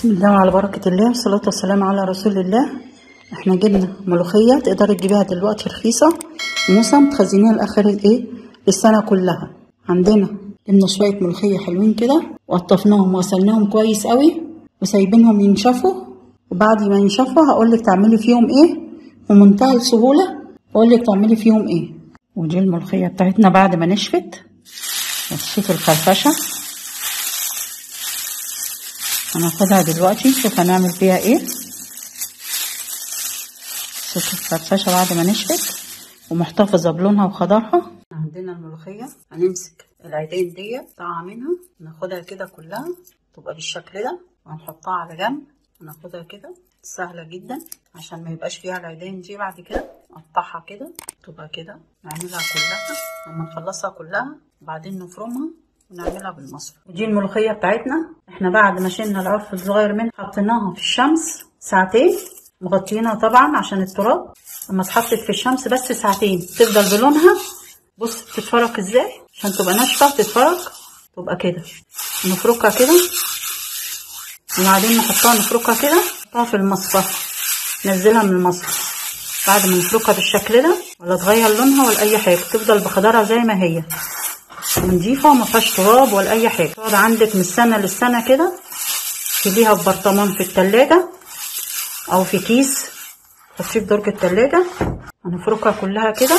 بسم الله وعلى بركة الله والصلاة والسلام على رسول الله احنا جبنا ملوخية تقدري تجيبيها دلوقتي رخيصة موسم تخزنيها لآخر الايه السنة كلها عندنا جبنا شوية ملوخية حلوين كده وقطفناهم وغسلناهم كويس قوي وسايبينهم ينشفوا وبعد ما ينشفوا هقولك تعملي فيهم ايه بمنتهى السهولة اقولك تعملي فيهم ايه ودي الملوخية بتاعتنا بعد ما نشفت نشفت الفرفشة هناخدها دلوقتي نشوف هنعمل فيها ايه شوف الفرفشة بعد ما نشفت ومحتفظة بلونها وخضرها عندنا الملوخية هنمسك العيدين دي قطعها منها ناخدها كده كلها تبقى بالشكل ده وهنحطها على جنب هناخدها كده سهلة جدا عشان ما يبقاش فيها العيدين دي بعد كده نقطعها كده تبقى كده نعملها كلها لما نخلصها كلها وبعدين نفرمها ونعملها بالمصفى ودي الملوخية بتاعتنا احنا بعد ما شلنا العرف الصغير منها حطيناها في الشمس ساعتين مغطينها طبعا عشان التراب لما اتحطت في الشمس بس ساعتين تفضل بلونها بص بتتفرك ازاي عشان تبقى ناشفة تتفرك تبقى كده نفركها كده وبعدين نحطها نفركها كده نحطها في المصفى ننزلها من المصفى بعد ما نفركها بالشكل ده ولا تغير لونها ولا اي حاجه تفضل بخضرها زي ما هي نضيفه وما فيهاش تراب ولا اي حاجه تقعد عندك من السنه للسنه كده تشيليها في برطمان في التلاجة او في كيس تحطيه في درج التلاجة هنفركها كلها كده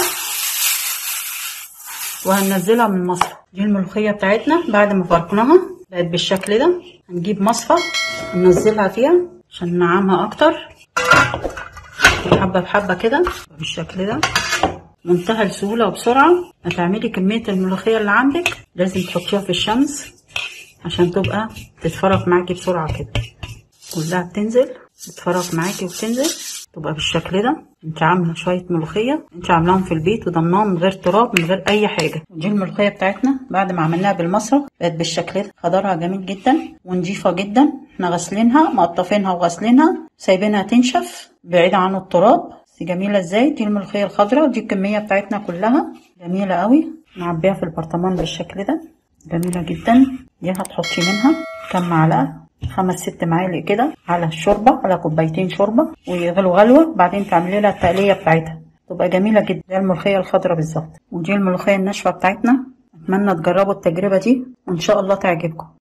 وهننزلها من المصفى دي الملوخية بتاعتنا بعد ما فركناها بقت بالشكل ده هنجيب مصفى ننزلها فيها عشان ننعمها اكتر حبة بحبة كده بالشكل ده منتهى السهولة وبسرعة هتعملي كمية الملوخية اللي عندك لازم تحطيها في الشمس عشان تبقى تتفرق معاكي بسرعة كده كلها بتنزل تتفرق معاكي وبتنزل تبقى بالشكل ده انت عاملة شوية ملوخية انت عاملاهم في البيت وضمناهم من غير تراب من غير اي حاجة ودي الملوخية بتاعتنا بعد ما عملناها بالمصرف بقت بالشكل ده خضرها جميل جدا ونضيفة جدا احنا غاسلينها مقطفينها وغاسلينها سايبينها تنشف بعيد عن التراب بس جميلة ازاي دي الملوخية الخضراء ودي الكمية بتاعتنا كلها جميلة قوي نعبيها في البرطمان بالشكل ده جميلة جدا دي هتحطي منها كام معلقة خمس ست معالق كده على الشوربة على كوبايتين شوربة ويغلوا غلوة بعدين تعملي لها التقلية بتاعتها تبقى جميلة جدا زي الملوخية الخضراء بالظبط ودي الملوخية الناشفة بتاعتنا أتمنى تجربوا التجربة دي وإن شاء الله تعجبكم